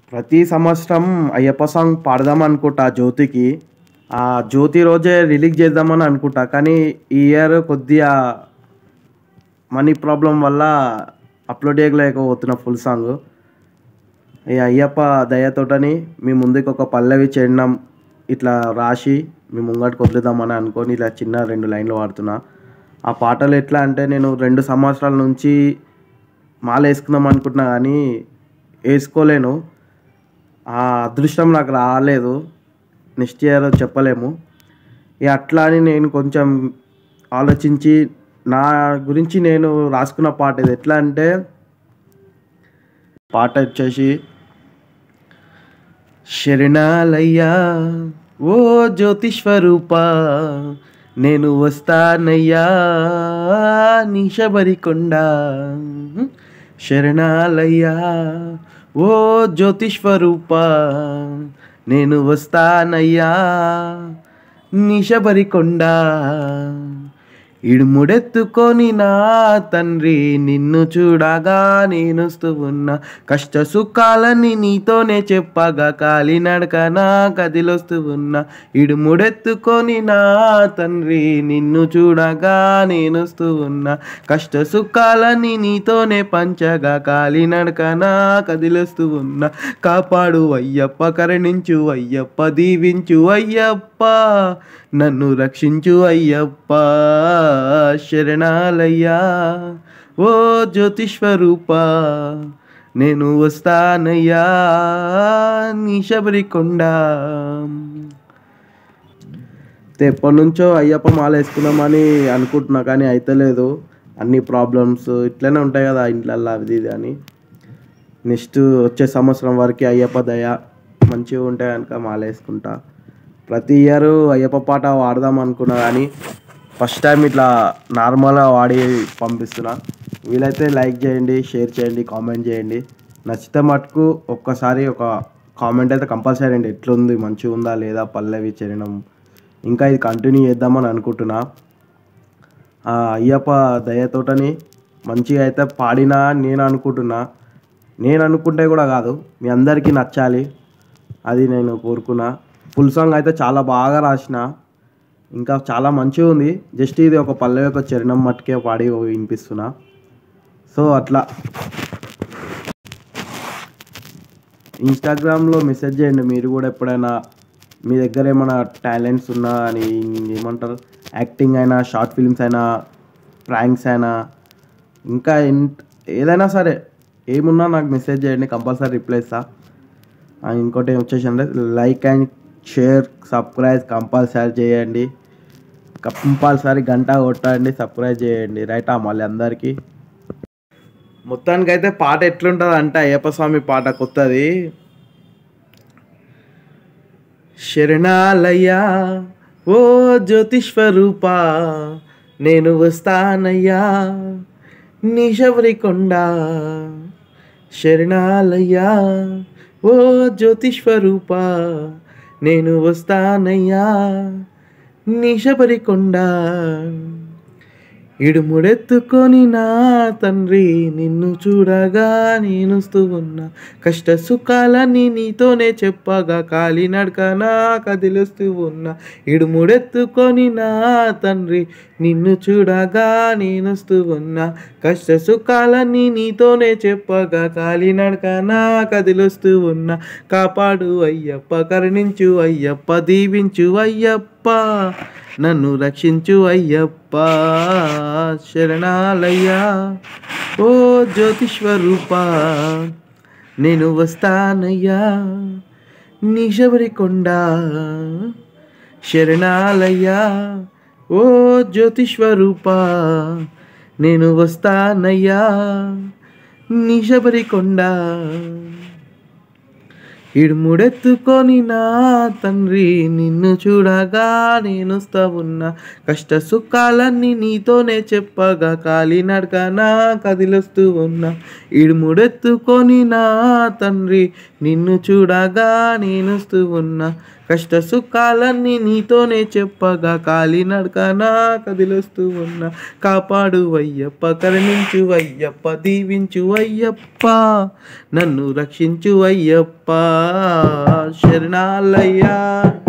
ప్రతి సంవత్సరం అయ్యప్ప సాంగ్ పాడదాం అనుకుంటా జ్యోతికి ఆ జ్యోతి రోజే రిలీజ్ చేద్దామని అనుకుంటా కానీ ఈ ఇయర్ కొద్దిగా మనీ ప్రాబ్లం వల్ల అప్లోడ్ చేయలేకపోతున్నా ఫుల్ సాంగ్ ఈ అయ్యప్ప దయతోటని మీ ముందుకు ఒక పల్లవి చరణం ఇట్లా రాసి మీ ముంగటికి వదిలేద్దామని అనుకొని ఇలా చిన్న రెండు లైన్లు వాడుతున్నా ఆ పాటలు ఎట్లా అంటే నేను రెండు సంవత్సరాల నుంచి మాల వేసుకుందాం అనుకుంటున్నా కానీ వేసుకోలేను ఆ అదృష్టం నాకు రాలేదు నెక్స్ట్ ఇయర్ చెప్పలేము ఇక అట్లా అని నేను కొంచెం ఆలోచించి నా గురించి నేను రాసుకున్న పాట ఇది ఎట్లా అంటే పాట వచ్చేసి శరణాలయ్యా ఓ జ్యోతిష్వరూప నేను వస్తానయ్యా నీ శబరికొండ శరణాలయ్యా ఓ జ్యోతిష్వరూప నేను వస్తానయ్యా నీ శబరికొండ ఇడుముడెత్తుకొని నా తండ్రి నిన్ను చూడగా నేనొస్తూ ఉన్నా కష్ట సుఖాలని నీతోనే చెప్పగా కాలినడకనా కదిలొస్తూ ఉన్నా ఇడుముడెత్తుకొని నా తండ్రి నిన్ను చూడగా నేనొస్తూ ఉన్నా కష్ట సుఖాలని నీతోనే పంచగా కాలినడకనా కదిలొస్తూ ఉన్నా కాపాడు అయ్యప్ప కరుణించు అయ్యప్ప దీవించు అయ్యప్ప నన్ను రక్షించు అయ్యప్ప శరణాలయ్యా ఓ జ్యోతిష్వరూప నేను వస్తానయ్యా నీ శబరికొండ ఎప్పటి నుంచో అయ్యప్ప మాల వేసుకుందామని అనుకుంటున్నా కానీ అయితలేదు అన్ని ప్రాబ్లమ్స్ ఇట్లనే ఉంటాయి కదా ఇంట్లల్లో అది ఇది అని నెక్స్ట్ వచ్చే సంవత్సరం వరకు అయ్యప్ప దయ మంచిగా ఉంటే కనుక మాల వేసుకుంటా ప్రతి ఇయర్ అయ్యప్ప పాట వాడదాం అనుకున్నా కానీ ఫస్ట్ టైం ఇట్లా నార్మల్గా వాడి పంపిస్తున్నా వీలైతే లైక్ చేయండి షేర్ చేయండి కామెంట్ చేయండి నచ్చితే మటుకు ఒక్కసారి ఒక కామెంట్ అయితే కంపల్సరీ అండి ఎట్లుంది మంచిగా ఉందా లేదా పల్లవి చరణం ఇంకా ఇది కంటిన్యూ చేద్దామని అనుకుంటున్నా ఆ అయ్యప్ప దయతోటని మంచిగా అయితే పాడినా నేను అనుకుంటున్నా నేను అనుకుంటే కూడా కాదు మీ అందరికీ నచ్చాలి అది నేను కోరుకున్నా ఫుల్ సాంగ్ అయితే చాలా బాగా రాసిన ఇంకా చాలా మంచిగా ఉంది జస్ట్ ఇది ఒక పల్లవి ఒక చరణం మట్టుకే పాడి వినిపిస్తున్నా సో అట్లా ఇన్స్టాగ్రామ్లో మెసేజ్ చేయండి మీరు కూడా ఎప్పుడైనా మీ దగ్గర ఏమైనా టాలెంట్స్ ఉన్నా అని ఏమంటారు యాక్టింగ్ అయినా షార్ట్ ఫిల్మ్స్ అయినా ప్రాంక్స్ అయినా ఇంకా ఎన్- ఏదైనా సరే ఏమున్నా నాకు మెసేజ్ చేయండి కంపల్సరీ రిప్లై ఇస్తా ఆ, ఇంకోటి ఏం వచ్చేసి అంటే like and share subscribe compulsory చేయండి కంపల్సరీ గంట కొట్టండి సబ్స్క్రైబ్ చేయండి రైటా మళ్ళీ అందరికీ మొత్తానికైతే పాట ఎట్లుంటుంది అంటే అయ్యప్ప స్వామి పాట కొత్తది శరణాలయ్యా ఓ జ్యోతిష్వరూప నేను వస్తానయ్యా నీ శబరికొండ శరణాలయ్యా ఓ జ్యోతిష్వరూప నేను వస్తానయ్యా నీ శబరికొండ ఇడుముడెత్తుకొని నా తండ్రి నిన్ను చూడగా నేనుస్తూ ఉన్నా కష్ట సుఖాలన్నీ నీతోనే చెప్పగా కాలినడకనా కదిలుస్తూ ఉన్నా ఇడుముడెత్తుకొని నా తండ్రి నిన్ను చూడగా నేనుస్తూ ఉన్నా కష్ట సుఖాలన్నీ నీతోనే చెప్పగా కాలినడకనా కదిలుస్తూ ఉన్నా కాపాడు అయ్యప్ప కరుణించు అయ్యప్ప దీవించు అయ్యప్ప నన్ను రక్షించు అయ్యప్ప శరణాలయ్యా ఓ జ్యోతిష్వరూప నేను వస్తానయ్యా నీ శబరికొండ శరణాలయ్యా ఓ జ్యోతిష్వరూప నేను వస్తానయ్యా నీ శబరికొండ ఇడుముడెత్తుకొని నా తండ్రి నిన్ను చూడగా నేనుస్తా ఉన్నా కష్ట సుఖాలన్నీ నీతోనే చెప్పగా కాలినడకనా కదిలొస్తూ ఉన్నా ఇడుముడెత్తుకొని నా తండ్రి నిన్ను చూడగా నేనుస్తూ ఉన్నా కష్ట సుఖాలన్నీ నీతోనే చెప్పగా కాలినడకనా కదిలొస్తూ ఉన్నా కాపాడు అయ్యప్ప కరుణించు అయ్యప్ప దీవించు అయ్యప్ప నన్ను రక్షించు అయ్యప్ప శరణాలయ్యా